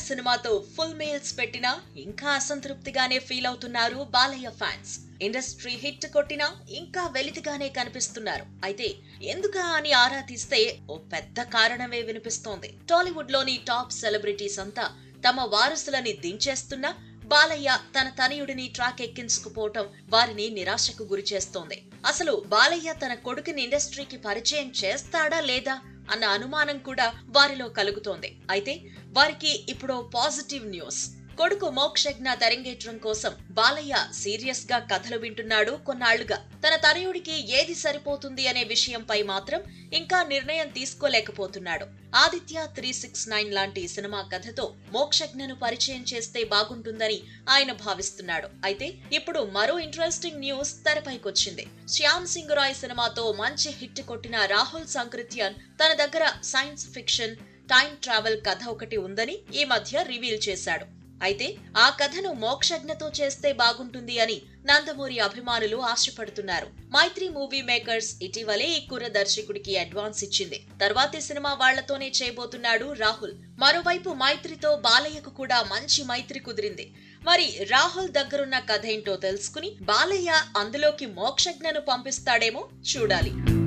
సినిమాతో full meals పెట్టినా ఇంకా అసంతృప్తిగానే ఫీల్ అవుతున్నారు బాలయ్య ఫ్యాన్స్ ఇండస్ట్రీ హిట్ కొట్టినా ఇంకా వెలితిగానే కనిపిస్తున్నారు అయితే ఎందుకా అని ఆరా తీస్తే ఓ పెద్ద కారణమే వినిపిస్తోంది టాలీవుడ్ లోని టాప్ సెలబ్రిటీస్ అంతా తమ వారసులని దించేస్తున్నా బాలయ్య తన తనయుడిని ట్రాక్ ఎక్కించుకుపోవటం వారిని నిరాశకు గురి చేస్తోంది అసలు బాలయ్య తన కొడుకుని ఇండస్ట్రీకి పరిచయం చేస్తాడా లేదా అన్న అనుమానం కూడా వారిలో కలుగుతోంది అయితే వారికి ఇప్పుడు పాజిటివ్ న్యూస్ కొడుకు మోక్షజ్ఞ తరంగేట్రం కోసం బాలయ్య సీరియస్ గా కథలు వింటున్నాడు కొన్నాళ్లుగా తన తనయుడికి ఏది సరిపోతుంది అనే విషయంపై మాత్రం ఇంకా నిర్ణయం తీసుకోలేకపోతున్నాడు ఆదిత్య త్రీ సిక్స్ నైన్ లాంటి సినిమా కథతో మోక్షజ్ఞను పరిచయం చేస్తే బాగుంటుందని ఆయన భావిస్తున్నాడు అయితే ఇప్పుడు మరో ఇంట్రెస్టింగ్ న్యూస్ తెరపైకొచ్చింది శ్యామ్ సింగ్ రాయ్ సినిమాతో మంచి హిట్ కొట్టిన రాహుల్ సంకృత్యన్ తన దగ్గర సైన్స్ ఫిక్షన్ టైం ట్రావెల్ కథ ఒకటి ఉందని ఈ మధ్య రివీల్ చేశాడు అయితే ఆ కథను మోక్షజ్ఞతో చేస్తే బాగుంటుంది అని నందమూరి అభిమానులు ఆశపడుతున్నారు మైత్రి మూవీ మేకర్స్ ఇటీవలే ఈ కుర్ర దర్శకుడికి అడ్వాన్స్ ఇచ్చింది తర్వాతి సినిమా వాళ్లతోనే చేయబోతున్నాడు రాహుల్ మరోవైపు మైత్రితో బాలయ్యకు కూడా మంచి మైత్రి కుదిరింది మరి రాహుల్ దగ్గరున్న కథ ఏంటో తెలుసుకుని బాలయ్య అందులోకి మోక్షజ్ఞను పంపిస్తాడేమో చూడాలి